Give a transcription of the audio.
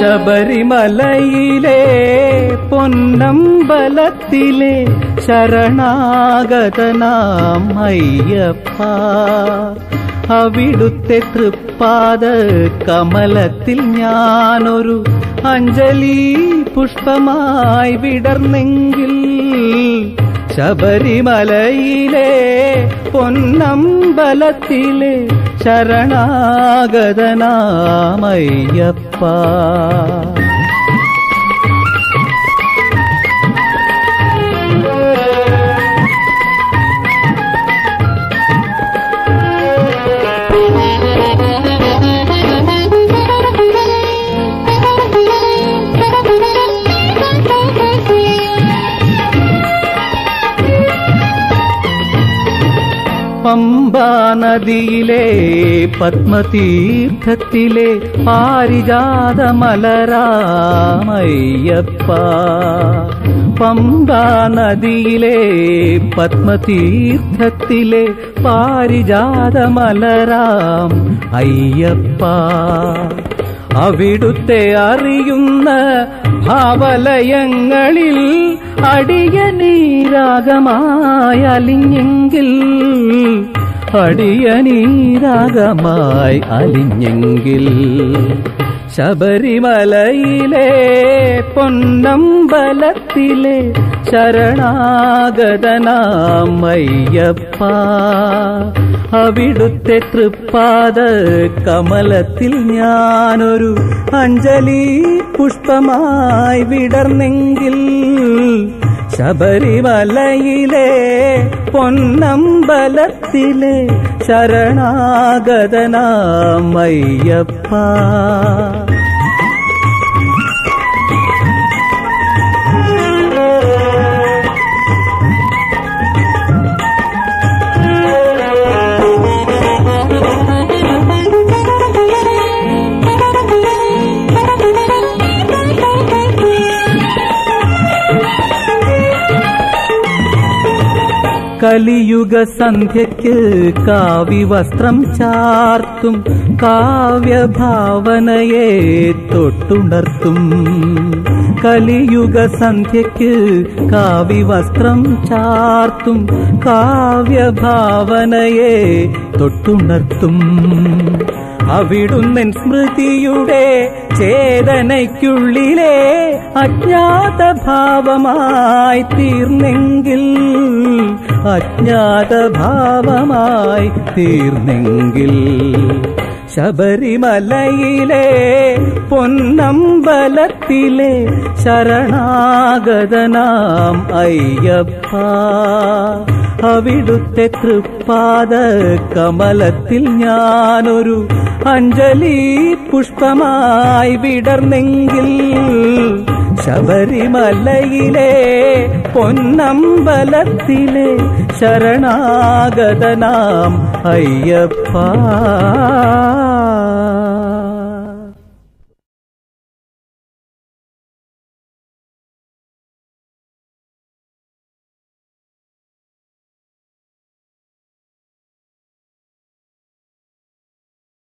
ശബരിമലയിലെ പൊന്നമ്പലത്തിലെ ശരണാഗതനാം അയ്യപ്പ അവിടുത്തെ തൃപ്പാദ കമലത്തിൽ ഞാനൊരു അഞ്ജലി പുഷ്പമായി വിടർന്നെങ്കിൽ ശബരിമലയിലെ പൊന്നമ്പലത്തിലെ ശരണാഗതനാമയ്യപ്പ പമ്പാ നദിയിലെ പത്മതീർത്ഥത്തിലെ പാരിജാത മലരാമയ്യപ്പ പമ്പാ നദിയിലെ പത്മതീർത്ഥത്തിലെ പാരിജാത മലരാം അയ്യപ്പ അവിടുത്തെ അറിയുന്ന ഭാവലയങ്ങളിൽ അടിയനീരാഗമായി അലിഞ്ഞെങ്കിൽ അടിയനീരാഗമായി അലിഞ്ഞെങ്കിൽ ശബരിമലയിലെ പൊന്നമ്പലത്തിലെ ശരണാഗതനാമയ്യപ്പ അവിടുത്തെ തൃപ്പാദ കമലത്തിൽ ഞാനൊരു അഞ്ജലി പുഷ്പമായി വിടർന്നെങ്കിൽ ശബരിമലയിലെ പൊന്നമ്പലത്തിലെ ശരണാഗതനാമയ്യപ്പ കലിയുഗ സന്ധ്യയ്ക്ക് കാവി വസ്ത്രം ചാർത്തും കാവ്യഭാവനയെ തൊട്ടുണർത്തും കലിയുഗ സന്ധ്യയ്ക്ക് കാവി വസ്ത്രം ചാർത്തും കാവ്യഭാവനയെ തൊട്ടുണർത്തും അവിടുന്നൻ സ്മൃതിയുടെ ചേതനയ്ക്കുള്ളിലെ അജ്ഞാത ഭാവമായി തീർന്നെങ്കിൽ അജ്ഞാത ഭാവമായി തീർന്നെങ്കിൽ ശബരിമലയിലെ പൊന്നമ്പലത്തിലെ ശരണാഗതനാം അയ്യപ്പ അവിടുത്തെ തൃപ്പാദ കമലത്തിൽ ഞാനൊരു അഞ്ജലി പുഷ്പമായി വിടർന്നെങ്കിൽ ശബരിമലയിലെ പൊന്നമ്പലത്തിലെ ശരണാഗതനാം അയ്യപ്പ